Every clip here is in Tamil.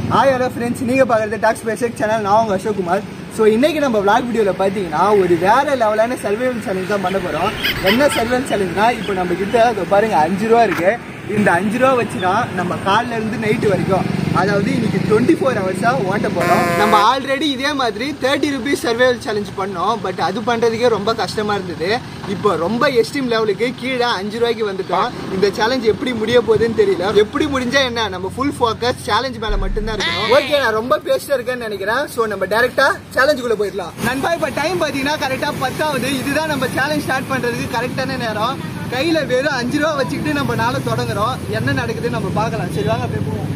ஹாய் ஹலோ ஃப்ரெண்ட்ஸ் நீங்கள் பார்க்குறது டாக்ஸ் பேசிக் சேனல் நான் உங்கள் அசோக்குமார் ஸோ இன்னைக்கு நம்ம vlog வீடியோவில் பார்த்தீங்கன்னா ஒரு வேற லெவலான சர்வைவல் சேலஞ்ச் தான் பண்ண போகிறோம் என்ன சர்வைவல் சேலஞ்ச்னா இப்போ நம்ம கிட்ட இதோ பாருங்க அஞ்சு ரூபா இருக்கு இந்த அஞ்சு ரூபா வச்சு தான் நம்ம காலைல இருந்து நைட்டு வரைக்கும் அதாவது இன்னைக்கு டுவெண்ட்டி ஃபோர் ஹவர்ஸாக ஓட்ட போகிறோம் நம்ம ஆல்ரெடி இதே மாதிரி தேர்ட்டி ருபீஸ் சர்வைவல் சேலஞ்ச் பண்ணோம் பட் அது பண்ணுறதுக்கே ரொம்ப கஷ்டமாக இருந்தது இப்போ ரொம்ப எஸ்ட்ரீம் லெவலுக்கு கீழே அஞ்சு ரூபாய்க்கு வந்துட்டோம் இந்த சேலஞ்ச் எப்படி முடிய போகுதுன்னு தெரியல எப்படி முடிஞ்சா என்ன நம்ம ஃபுல் ஃபோக்கஸ் சேலஞ்ச் மேல மட்டும்தான் இருக்கணும் ஓகே நான் ரொம்ப பேசிட்டு இருக்கேன்னு நினைக்கிறேன் ஸோ நம்ம டேரக்டா சேலஞ்சுக்குள்ள போயிடலாம் நண்பா இப்போ டைம் பார்த்தீங்கன்னா கரெக்டாக பத்தாவது இதுதான் நம்ம சேலஞ்ச் ஸ்டார்ட் பண்றதுக்கு கரெக்டான நேரம் கையில வெறும் அஞ்சு ரூபா வச்சுக்கிட்டு நம்ம நாளை தொடங்குறோம் என்ன நடக்குதுன்னு நம்ம பார்க்கலாம் சரி வாங்க அப்படியே போவோம்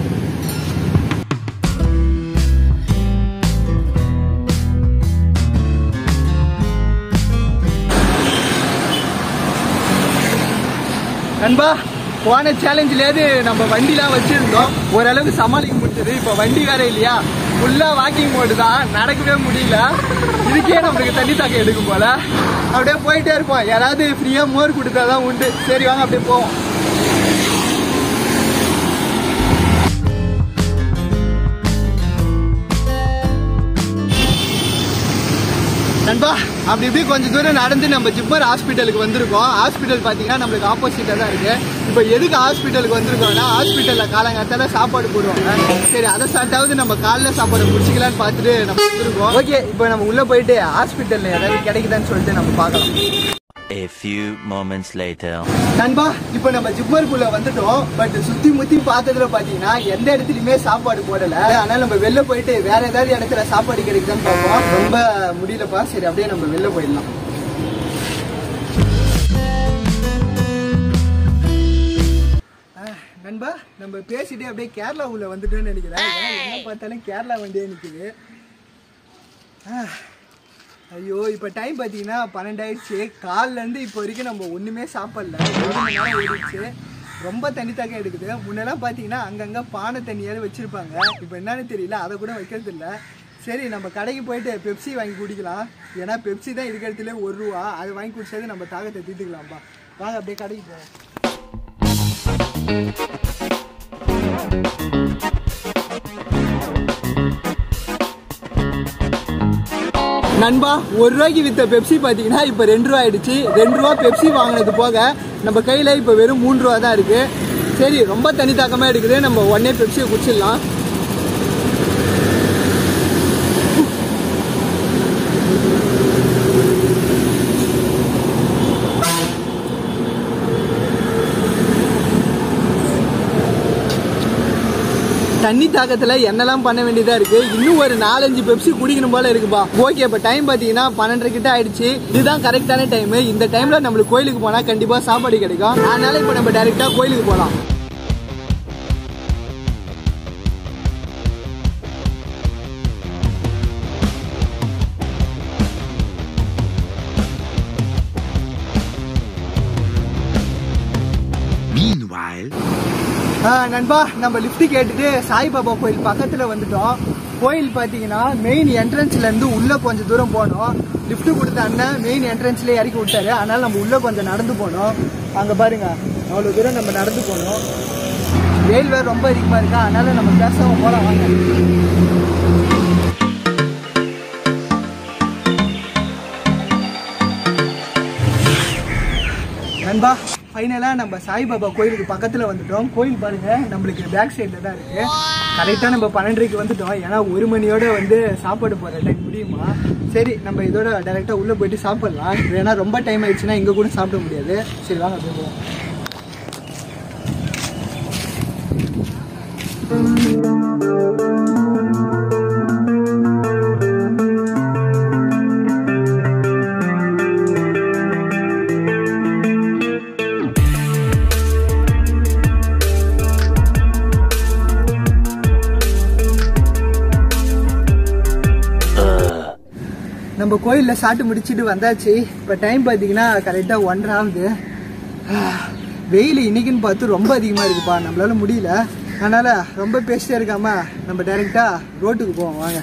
நண்பா போன சேலஞ்சிலேருந்து நம்ம வண்டிலாம் வச்சிருந்தோம் ஓரளவுக்கு சமாளிக்க முடிஞ்சது இப்போ வண்டி வேற இல்லையா ஃபுல்லாக வாக்கிங் மோடு தான் நடக்கவே முடியல இதுக்கே நம்மளுக்கு தண்ணி தாக்கம் எடுக்கும் போல அப்படியே போயிட்டே இருப்போம் யாராவது ஃப்ரீயாக மோர் கொடுத்தா தான் உண்டு சரி வாங்க அப்படியே போவோம் நண்பா அப்படி இப்படி கொஞ்சம் தூரம் நடந்து நம்ம ஜிப்மர் ஹாஸ்பிட்டலுக்கு வந்திருக்கோம் ஹாஸ்பிட்டல் பார்த்தீங்கன்னா நம்மளுக்கு ஆப்போசிட்டாக தான் இருக்கு இப்போ எதுக்கு ஹாஸ்பிட்டலுக்கு வந்திருக்கோம்னா ஹாஸ்பிட்டலில் காலங்காத்தால சாப்பாடு போடுவாங்க சரி அதை சாப்பிட்டாவது நம்ம காலைல சாப்பாடு முடிச்சிக்கலாம்னு பார்த்துட்டு நம்ம வந்திருக்கோம் ஓகே இப்போ நம்ம உள்ளே போயிட்டு ஹாஸ்பிட்டலில் ஏதாவது கிடைக்குதான்னு சொல்லிட்டு நம்ம பார்க்கலாம் A few moments later. நண்பா இப்போ நம்ம ஜிப்மருக்குள்ள வந்துட்டோம் பட் சுத்தி முத்தி பார்த்ததுல பாத்தீங்கன்னா எந்த இடத்துலயுமே சாப்பாடு போடல ஆனா நம்ம வெளில போயிட்டு வேற ஏதாவது இடத்துல சாப்பாடு கிடைக்குதான்னு பார்ப்போம் ரொம்ப முடியலப்பா சரி அப்படியே நம்ம வெளில போயிடலாம் ஆஹ், நண்பா நம்ம பேசிட்டே அப்படியே கேரளா உள்ள வந்துட்டோம்னு நினைக்கிறேன் ஏன்னா என்ன பார்த்தாலும் கேரளா வண்டியே நிக்குது ஆஹ், ஐயோ இப்போ டைம் பார்த்தீங்கன்னா பன்னெண்டாயிடுச்சு காலிலேருந்து இப்போ வரைக்கும் நம்ம ஒன்றுமே சாப்பிடல ஒரு மணி நேரம் ஓடிடுச்சு ரொம்ப தண்ணி தாக்கம் எடுக்குது முன்னெல்லாம் பார்த்தீங்கன்னா அங்கங்கே பானை தண்ணியாவது வச்சுருப்பாங்க இப்போ என்னன்னு தெரியல அதை கூட வைக்கிறது இல்ல சரி நம்ம கடைக்கு போயிட்டு பெப்சி வாங்கி குடிக்கலாம் ஏன்னா பெப்சி தான் இருக்கிறதுல ஒரு ரூபா அது வாங்கி குடிச்சது நம்ம தாகத்தை தீர்த்துக்கலாம்ப்பா வாங்க அப்படியே கடைக்கு போவோம் நண்பா ஒரு ரூபாய்க்கு வித்த பெப்சி பார்த்தீங்கன்னா இப்போ ரெண்டு ரூபா ஆயிடுச்சு ரெண்டு ரூபா பெப்சி வாங்கினது போக நம்ம கையில் இப்போ வெறும் மூணு ரூபா தான் இருக்கு சரி ரொம்ப தனி தாக்கமாக இருக்குது நம்ம உடனே பெப்சியை குடிச்சிடலாம் தண்ணி தாக்கத்துல என்னெல்லாம் பண்ண வேண்டியதா இருக்கு இன்னும் ஒரு நாலஞ்சு பெப்சி குடிக்கணும் போல இருக்குப்பா ஓகே இப்ப டைம் பாத்தீங்கன்னா பன்னெண்டரை கிட்ட ஆயிடுச்சு இதுதான் கரெக்டான டைம் இந்த டைம்ல நம்மளுக்கு கோயிலுக்கு போனா கண்டிப்பா சாப்பாடு கிடைக்கும் அதனால இப்ப நம்ம டைரக்டா கோயிலுக்கு போலாம் Meanwhile. ஆ, நண்பா நம்ம லிஃப்ட் கேட்டுட்டு சாய்பாபா கோயில் பக்கத்துல வந்துட்டோம் கோயில் பார்த்தீங்கன்னா மெயின் என்ட்ரன்ஸ்ல இருந்து உள்ள கொஞ்சம் தூரம் போனோம் லிஃப்ட் கொடுத்த அண்ணன் மெயின் என்ட்ரன்ஸ்ல இறக்கி விட்டாரு அதனால நம்ம உள்ள கொஞ்சம் நடந்து போனோம் அங்க பாருங்க அவ்வளவு தூரம் நம்ம நடந்து போனோம் வெயில் வேறு ரொம்ப அதிகமா இருக்கா அதனால நம்ம பேசாம போலாம் வாங்க நண்பா ஃபைனலாக நம்ம சாய்பாபா கோயிலுக்கு பக்கத்தில் வந்துட்டோம் கோயில் பாருங்க நம்மளுக்கு பேக் சைடில் தான் இருக்கு கரெக்டாக நம்ம பன்னெண்டரைக்கு வந்துட்டோம் ஏன்னா ஒரு மணியோட வந்து சாப்பாடு போகிற டைம் முடியுமா சரி நம்ம இதோட டைரெக்டாக உள்ளே போயிட்டு சாப்பிடலாம் ஏன்னா ரொம்ப டைம் ஆயிடுச்சுன்னா இங்கே கூட சாப்பிட முடியாது சரி வாங்க அப்படியே போவோம் நம்ம கோயிலில் சாப்பிட்டு முடிச்சிட்டு வந்தாச்சு இப்போ டைம் பார்த்தீங்கன்னா கரெக்டாக ஒன்றரை ஆகுது வெயில் இன்னைக்குன்னு பார்த்து ரொம்ப அதிகமாக இருக்குப்பா நம்மளால முடியல அதனால் ரொம்ப பேசிட்டே இருக்காம நம்ம டைரெக்டாக ரோட்டுக்கு போவோம் வாங்க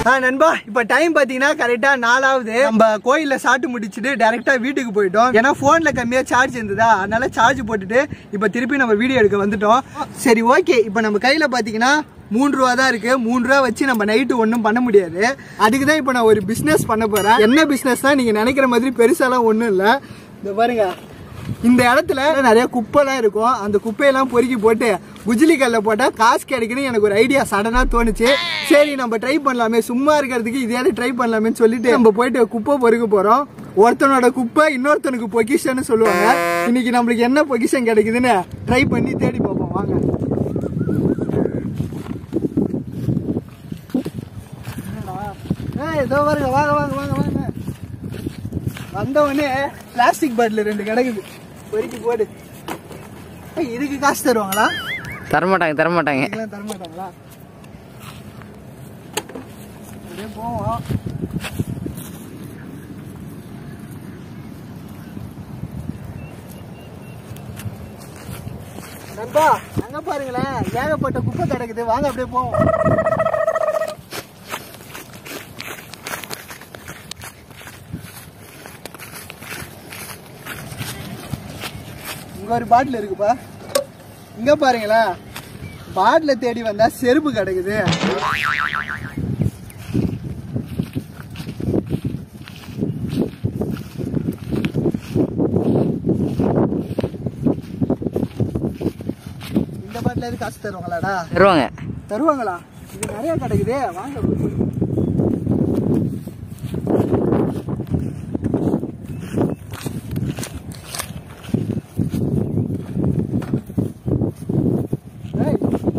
ஆ நண்பா இப்ப டைம் பாத்தீங்கன்னா கரெக்டா நாலாவது நம்ம கோயில்ல சாட்டு முடிச்சுட்டு டைரக்டா வீட்டுக்கு போயிட்டோம் ஏன்னா போன்ல கம்மியா சார்ஜ் இருந்ததா அதனால சார்ஜ் போட்டுட்டு இப்ப திருப்பி நம்ம வீடியோ எடுக்க வந்துட்டோம் சரி ஓகே இப்ப நம்ம கையில பாத்தீங்கன்னா மூணு ரூபா தான் இருக்கு மூணு ரூபா வச்சு நம்ம நைட்டு ஒன்றும் பண்ண முடியாது அதுக்கு தான் இப்போ நான் ஒரு பிஸ்னஸ் பண்ண போறேன் என்ன பிஸ்னஸ் தான் நீங்க நினைக்கிற மாதிரி பெருசாலாம் ஒன்றும் இல்லை இந்த பாருங்க இந்த இடத்துல நிறைய குப்பைலாம் இருக்கும் அந்த குப்பையெல்லாம் பொறுக்கி போட்டு குஜிலி கல்ல போட்டா காசு கிடைக்குன்னு எனக்கு ஒரு ஐடியா சடனா தோணுச்சு சரி நம்ம ட்ரை பண்ணலாமே சும்மா இருக்கிறதுக்கு இதையாவது ட்ரை பண்ணலாமேன்னு சொல்லிட்டு நம்ம போயிட்டு குப்பை பொறுக்க போறோம் ஒருத்தனோட குப்பை இன்னொருத்தனுக்கு பொக்கிஷன்னு சொல்லுவாங்க இன்னைக்கு நம்மளுக்கு என்ன பொக்கிஷன் கிடைக்குதுன்னு ட்ரை பண்ணி தேடி பார்ப்போம் வாங்க ஏய், இதோ பாருங்க வாங்க வாங்க வாங்க வாங்க வந்தவொடனே பிளாஸ்டிக் பாட்டில் ரெண்டு கிடக்குது பொறுக்கி போடு ஏய், இதுக்கு காசு தருவாங்களா தரமாட்டாங்க தரமாட்டாங்க இதுக்கெல்லாம் தர மாட்டாங்களா அப்படியே போவோம் நண்பா அங்க பாருங்களேன் ஏகப்பட்ட குப்பை கிடக்குது வாங்க அப்படியே போவோம் இங்க ஒரு பாட்டில் இருக்குப்பா இங்க பாருங்களேன் பாட்டில தேடி வந்தா செருப்பு கிடக்குது இந்த பாட்டில எது காசு தருவாங்களாடா தருவாங்க தருவாங்களா இது நிறைய கிடைக்குதே வாங்க ஏய்,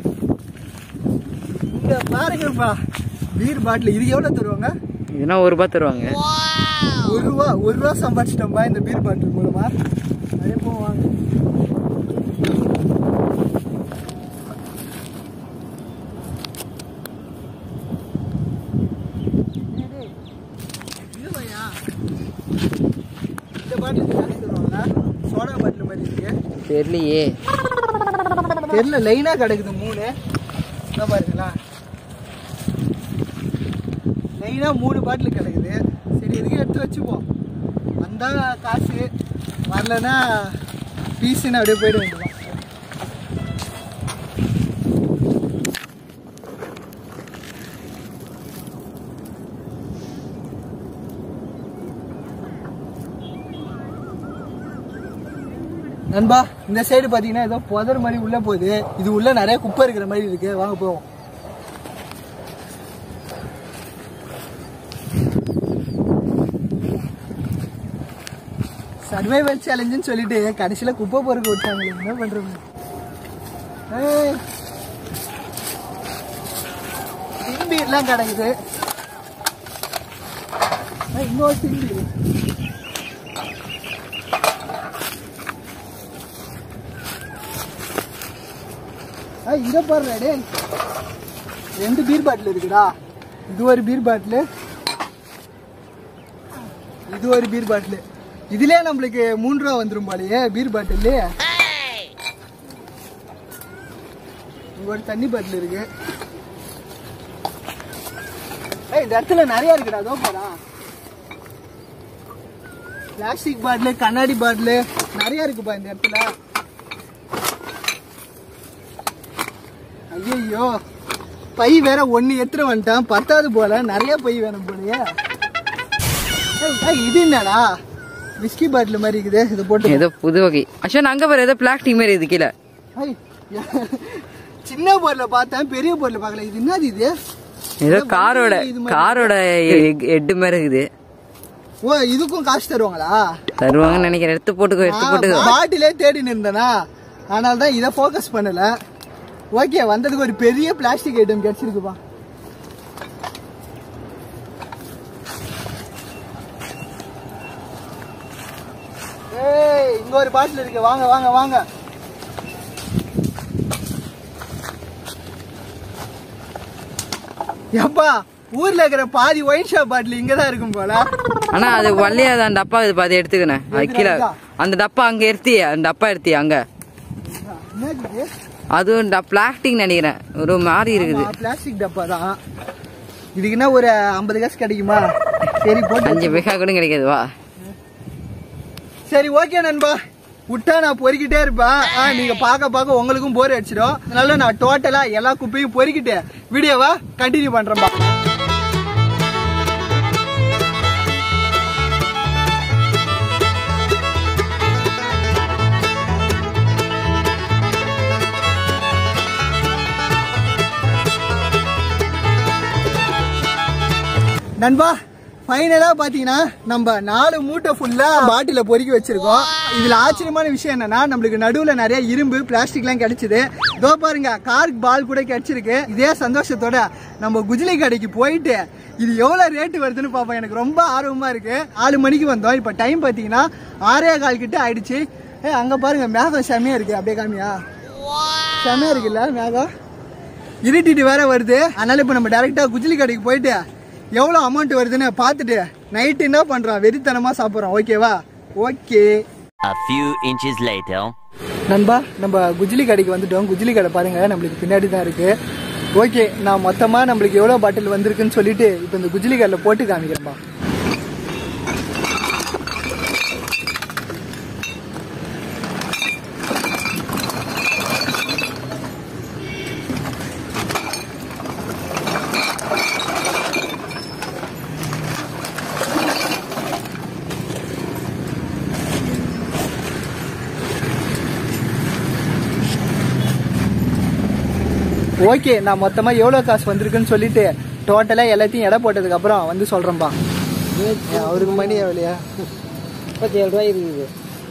இங்க பாருங்கப்பா பீர் பாட்டில் இது எவ்வளவு தருவாங்க இதுனா ஒரு ரூபாய் தருவாங்க ஒரு ரூபா ஒரு ரூபா சம்பாதிச்சிட்டோம்பா இந்த பீர் பாட்டில் மூலமா அதே போவாங்க இந்த பாட்டில் காசு தருவாங்களா சோடா பாட்டில் மாதிரி இருக்கு தெரியலையே தெரியல லைனா கிடக்குது மூணு என்ன பாருங்களா லைனா மூணு பாட்டில் கிடக்குது சரி எதுக்கு எடுத்து வச்சுப்போம் வந்தா காசு வரலன்னா பீஸுன்னு அப்படியே போயிட வேண்டியதான் நண்பா இந்த சைடு பாத்தீங்கன்னா ஏதோ புதர் மாதிரி உள்ள போகுது இது உள்ள நிறைய குப்பை இருக்கிற மாதிரி இருக்கு வாங்க போவோம் சர்வைவல் சேலஞ்சுன்னு சொல்லிட்டு கடைசியில குப்பை பொறுக்க விட்டாங்க என்ன பண்றது ஏய். திம்பீர்லாம் கிடக்குது ஏய், இன்னொரு திம்பீர் ஆ இங்க பாருடா டேய் ரெண்டு பீர் பாட்டில் இருக்குடா இது ஒரு பீர் பாட்டில் இது ஒரு பீர் பாட்டில் இதுலயே நம்மளுக்கு மூணு ரூபா வந்துரும் போலயே பீர் பாட்டில் இங்க ஒரு தண்ணி பாட்டில் இருக்கு ஏய் இந்த இடத்துல நிறைய இருக்குடா அதோ போடா பிளாஸ்டிக் பாட்டில் கண்ணாடி பாட்டில் நிறைய இருக்குப்பா இந்த இடத்துல ஐயோ பை வேற ஒன்னு எத்துற வந்துட்டான் பத்தாவது போல நிறைய பை வேணும் போலயே ஏய், ஏய், இது என்னடா விஸ்கி பாட்டில் மாதிரி இருக்குது இது போட்டு ஏதோ புது வகை அஸ்வன் அங்க பாரு ஏதோ பிளாஸ்டிக் மாதிரி இது கீழே ஏய், சின்ன பொருளை பார்த்தேன் பெரிய பொருளை பார்க்கல இது என்னது இது ஏதோ ஏதோ காரோட வண்டி இது மாதிரி காரோட ஹெட் மாதிரி இருக்குது ஓ இதுக்கும் காசு தருவாங்களா தருவாங்கன்னு நினைக்கிறேன் எடுத்து போட்டுக்கோ எடுத்து போட்டுக்கோ பாட்டிலே தேடி நின்றனா அதனால தான் இதை ஃபோக்கஸ் பண்ணல ஓகே வந்ததுக்கு ஒரு பெரிய பிளாஸ்டிக் ஐட்டம் கிடைச்சிருக்குப்பா ஏய் இங்க ஒரு பாட்டில் இருக்கு வாங்க வாங்க வாங்க எப்பா ஊர்ல இருக்கிற பாதி ஒயின் ஷாப் பாட்டில் இங்க தான் இருக்கும் போல ஆனா அது வள்ளியாது அந்த டப்பா இது பாதி எடுத்துக்கினேன் அது கீழே அந்த டப்பா அங்க எடுத்தியே அந்த டப்பா எடுத்தியே அங்க என்னது இது? அதுவும் பிளாஸ்டிக் நினைக்கிறேன் ஒரு மாதிரி இருக்குது பிளாஸ்டிக் டப்பா தான் இதுக்குன்னா ஒரு ஐம்பது காசு கிடைக்குமா சரி போட்டு அஞ்சு பைசா கூட கிடைக்காது வா சரி ஓகே நண்பா விட்டா நான் பொறுக்கிட்டே இருப்பேன் ஆ, நீங்க பார்க்க பார்க்க உங்களுக்கும் போர் அடிச்சிடும் அதனால நான் டோட்டலா எல்லா குப்பையும் பொறுக்கிட்டு வீடியோவை கண்டினியூ பண்றேன்பா நண்பா ஃபைனலாக பார்த்தீங்கன்னா நம்ம நாலு மூட்டை ஃபுல்லாக பாட்டில பொறுக்கி வச்சிருக்கோம் இதில் ஆச்சரியமான விஷயம் என்னன்னா நம்மளுக்கு நடுவில் நிறைய இரும்பு பிளாஸ்டிக்லாம் கிடைச்சிது இதோ பாருங்க கார் பால் கூட கிடைச்சிருக்கு இதே சந்தோஷத்தோட நம்ம குஜிலி கடைக்கு போயிட்டு இது எவ்வளோ ரேட்டு வருதுன்னு பார்ப்போம் எனக்கு ரொம்ப ஆர்வமாக இருக்கு நாலு மணிக்கு வந்தோம் இப்போ டைம் பார்த்தீங்கன்னா ஆறே கால் கிட்ட ஆயிடுச்சு ஏ அங்கே பாருங்க மேகம் செமையா இருக்கு அப்படியே காமியா செமையா இருக்குல்ல மேகம் இருட்டிட்டு வேற வருது அதனால இப்போ நம்ம டேரெக்டா குஜிலி கடைக்கு போயிட்டு எவ்வளோ அமௌண்ட் வருதுன்னு பார்த்துட்டு நைட்டு என்ன பண்ணுறோம் வெறித்தனமாக சாப்பிட்றோம் ஓகேவா okay A few inches later. நண்பா நம்ம குஜிலி கடைக்கு வந்துட்டோம் குஜிலி கடை பாருங்க நம்மளுக்கு பின்னாடி தான் இருக்கு ஓகே நான் மொத்தமாக நம்மளுக்கு எவ்வளோ பாட்டில் வந்திருக்குன்னு சொல்லிட்டு இப்போ இந்த குஜிலி கடையில் போட்டு காமிக்கிறேன்பா ஓகே நான் மொத்தமாக எவ்வளோ காசு வந்திருக்குன்னு சொல்லிட்டு டோட்டலாக எல்லாத்தையும் எடை போட்டதுக்கு அப்புறம் வந்து சொல்கிறேன்பா அவருக்கு மணி எவ்வளையா முப்பத்தி ஏழு ரூபாய் இருக்குது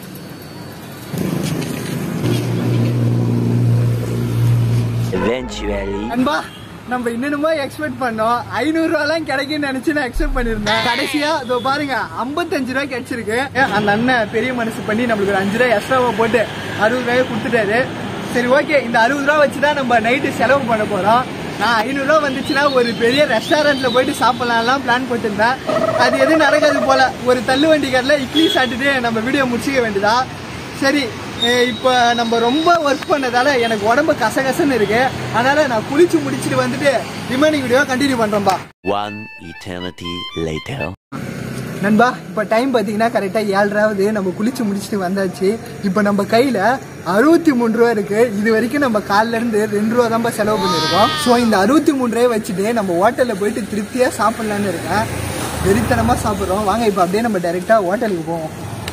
Eventually. அன்பா நம்ம இன்னுமா எக்ஸ்பெக்ட் பண்ணோம் ஐநூறு ரூபாய்லாம் கிடைக்கும்னு நினைச்சு நான் எக்ஸ்பெக்ட் பண்ணிருந்தேன் கடைசியா இதோ பாருங்க ஐம்பத்தஞ்சு ரூபாய் கிடைச்சிருக்கு ஏ, அந்த அண்ணன் பெரிய மனசு பண்ணி நம்மளுக்கு ஒரு அஞ்சு ரூபாய் எக்ஸ்ட்ராவா போட்டு அறுபது ரூபாய் கொடுத்துட்டாரு சரி ஓகே இந்த அறுபது ரூபா வச்சு தான் நம்ம நைட்டு செலவு பண்ண போறோம் நான் ஐநூறு ரூபா வந்துச்சுன்னா ஒரு பெரிய ரெஸ்டாரண்ட்ல போயிட்டு சாப்பிடலாம்லாம் பிளான் போட்டிருந்தேன் அது எதுவும் நடக்காது போல ஒரு தள்ளு வண்டி கடையில் இட்லி சாப்பிட்டுட்டு நம்ம வீடியோ முடிச்சிக்க வேண்டியதா சரி அஹ் இப்போ நம்ம ரொம்ப ஒர்க் பண்ணதால எனக்கு உடம்பு கசகசன்னு இருக்கு அதனால நான் குளிச்சு முடிச்சுட்டு வந்துட்டு ரிமைனிங் வீடியோ கண்டினியூ பண்றேன்பா One eternity later. நண்பா இப்போ டைம் பார்த்தீங்கன்னா கரெக்டாக ஏழராவது நம்ம குளிச்சு முடிச்சுட்டு வந்தாச்சு இப்போ நம்ம கையில் அறுபத்தி மூணு ரூபா இருக்கு இது வரைக்கும் நம்ம காலைல இருந்து ரெண்டு ரூபா தான் செலவு பண்ணியிருக்கோம் ஸோ இந்த அறுபத்தி மூணு ரூபாய் வச்சுட்டு நம்ம ஹோட்டலில் போயிட்டு திருப்தியாக சாப்பிட்லான்னு இருக்கேன் வெறித்தனமாக சாப்பிட்றோம் வாங்க இப்போ அப்படியே நம்ம டைரெக்டாக ஹோட்டலுக்கு போவோம்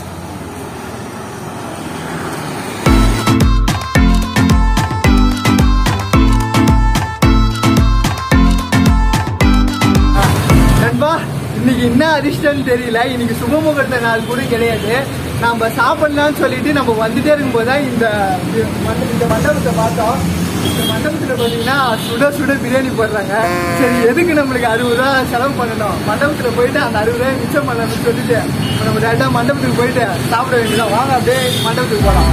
நண்பா இன்னைக்கு என்ன அதிர்ஷ்டம்னு தெரியல இன்னைக்கு சுபமுகூர்த்த நாள் கூட கிடையாது நாம சாப்பிடலாம்னு சொல்லிட்டு நம்ம வந்துட்டே இருக்கும்போது தான் இந்த மண்ட- இந்த மண்டபத்தை பார்த்தோம் இந்த மண்டபத்துல பாத்தீங்கன்னா சுட சுட பிரியாணி போடுறாங்க சரி எதுக்கு நம்மளுக்கு அறுபது ரூபா செலவு பண்ணணும் மண்டபத்துல போயிட்டு அந்த அறுபது ரூபாய் மிச்சம் பண்ணணும்னு சொல்லிட்டு இப்ப நம்ம டேரக்டா மண்டபத்துக்கு போயிட்டு சாப்பிட வேண்டியதான் வாங்க அப்படியே மண்டபத்துக்கு போலாம்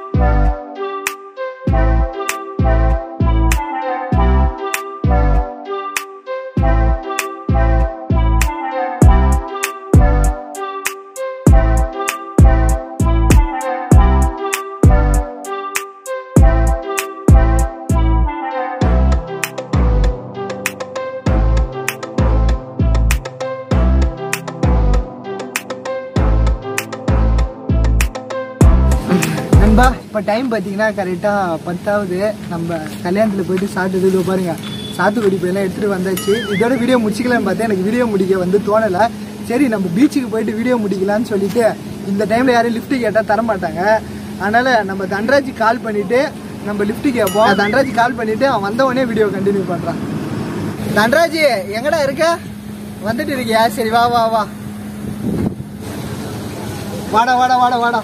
நண்பா இப்போ டைம் பார்த்தீங்கன்னா கரெக்டாக பத்தாவது நம்ம கல்யாணத்தில் போயிட்டு சாப்பிட்டது இதோ பாருங்க சாத்துக்குடி போயெல்லாம் எடுத்துகிட்டு வந்தாச்சு இதோட வீடியோ முடிச்சிக்கலாம்னு பார்த்தேன் எனக்கு வீடியோ முடிக்க வந்து தோணலை சரி நம்ம பீச்சுக்கு போயிட்டு வீடியோ முடிக்கலாம்னு சொல்லிட்டு இந்த டைமில் யாரும் லிஃப்ட்டு கேட்டால் தர மாட்டாங்க அதனால் நம்ம தண்டராஜி கால் பண்ணிவிட்டு நம்ம லிஃப்ட்டு கேட்போம் தண்டராஜி கால் பண்ணிவிட்டு அவன் வந்த உடனே வீடியோ கண்டினியூ பண்ணுறான் தண்டராஜி எங்கடா இருக்க வந்துட்டு இருக்கியா சரி வா வா வா வாடா வாடா வாடா வாடா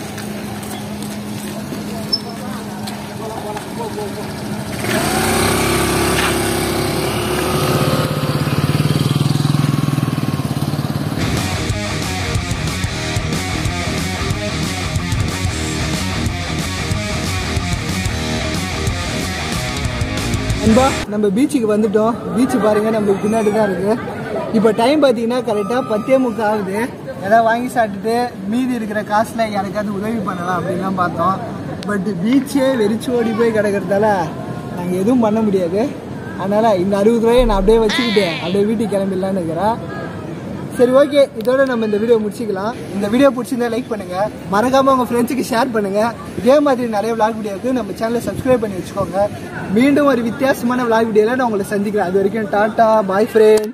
அன்பா நம்ம பீச்சுக்கு வந்துட்டோம் பீச் பாருங்க நம்மளுக்கு பின்னாடி தான் இருக்கு இப்போ டைம் பார்த்தீங்கன்னா கரெக்டாக பத்தே முக்கால் ஆகுது ஏதாவது வாங்கி சாப்பிட்டுட்டு மீதி இருக்கிற காசில் யாருக்காவது உதவி பண்ணலாம் அப்படின்லாம் பார்த்தோம் பட் பீச்சே வெறிச்சு ஓடி போய் கிடக்கிறதால நாங்கள் எதுவும் பண்ண முடியாது அதனால இந்த அறுபது ரூபாயை நான் அப்படியே வச்சுக்கிட்டு அப்படியே வீட்டுக்கு கிளம்பிடலான்னு இருக்கிறேன் சரி ஓகே இதோட நம்ம இந்த வீடியோ முடிச்சுக்கலாம் இந்த வீடியோ பிடிச்சிருந்தா லைக் பண்ணுங்க மறக்காம உங்க ஃப்ரெண்ட்ஸுக்கு ஷேர் பண்ணுங்க இதே மாதிரி நிறைய vlog வீடியோக்கு நம்ம சேனலை சப்ஸ்கிரைப் பண்ணி வச்சுக்கோங்க மீண்டும் ஒரு வித்தியாசமான vlog வீடியோல நான் உங்களை சந்திக்கிறேன் அது வரைக்கும் டாட்டா பாய் ஃப்ரெண்ட்